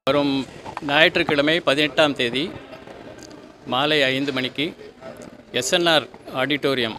வரும் ஞாயிற்றுக்கிழமை பதினெட்டாம் தேதி மாலை ஐந்து மணிக்கு எஸ்என்ஆர் ஆடிட்டோரியம்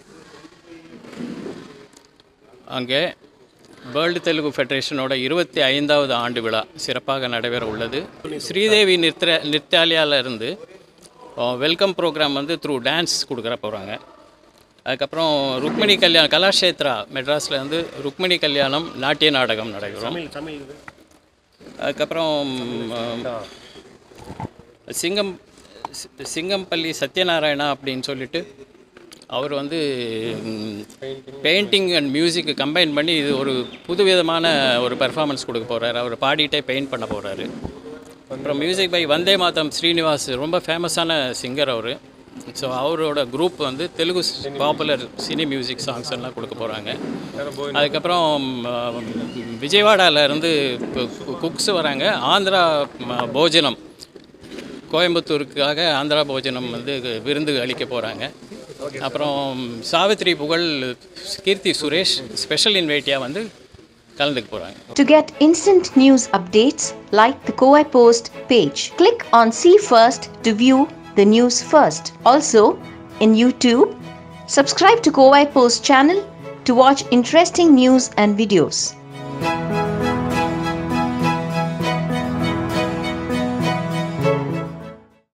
அங்கே வேர்ல்டு தெலுங்கு ஃபெடரேஷனோட இருபத்தி ஐந்தாவது ஆண்டு விழா சிறப்பாக நடைபெற உள்ளது ஸ்ரீதேவி நிறுத்த நிர்த்தாலயால இருந்து வெல்கம் ப்ரோக்ராம் வந்து த்ரூ டான்ஸ் கொடுக்குற போகிறாங்க அதுக்கப்புறம் ருக்மிணி கல்யாணம் கலாஷேத்ரா மெட்ராஸில் வந்து ருக்மிணி கல்யாணம் நாட்டிய நாடகம் நடைபெறும் அதுக்கப்புறம் ம், சிங்கம் சி- சிங்கம்பள்ளி சத்யநாராயணா அப்படின்னு சொல்லிட்டு அவர் வந்து பெயிண்டிங் அண்ட் மியூசிக் கம்பைன் பண்ணி இது ஒரு புதுவிதமான ஒரு பெர்ஃபார்மன்ஸ் கொடுக்க போகிறாரு அவர் பாடிட்டே பெயிண்ட் பண்ண போகிறாரு அப்புறம் மியூசிக் பை வந்தே மாதம் ஸ்ரீனிவாஸ் ரொம்ப ஃபேமஸான சிங்கர் அவர் ஸோ அவரோட குரூப் வந்து Telugu popular cine music songs எல்லாம் கொடுக்க போகிறாங்க அதுக்கப்புறம் ம், விஜயவாடால இருந்து குக்ஸ் வராங்க ஆந்திரா ம, போஜனம் கோயம்புத்தூருக்காக ஆந்திரா போஜனம் வந்து விருந்து அளிக்க போகிறாங்க அப்புறம் சாவித்ரி புகழ் கீர்த்தி சுரேஷ் ஸ்பெஷல் இன்வைட்டியாக வந்து கலந்துக்க போகிறாங்க To get instant news updates, like the Kowai Post page. Click on See First to view the news first. Also, in YouTube, subscribe to Kowai Post channel to watch interesting news and videos.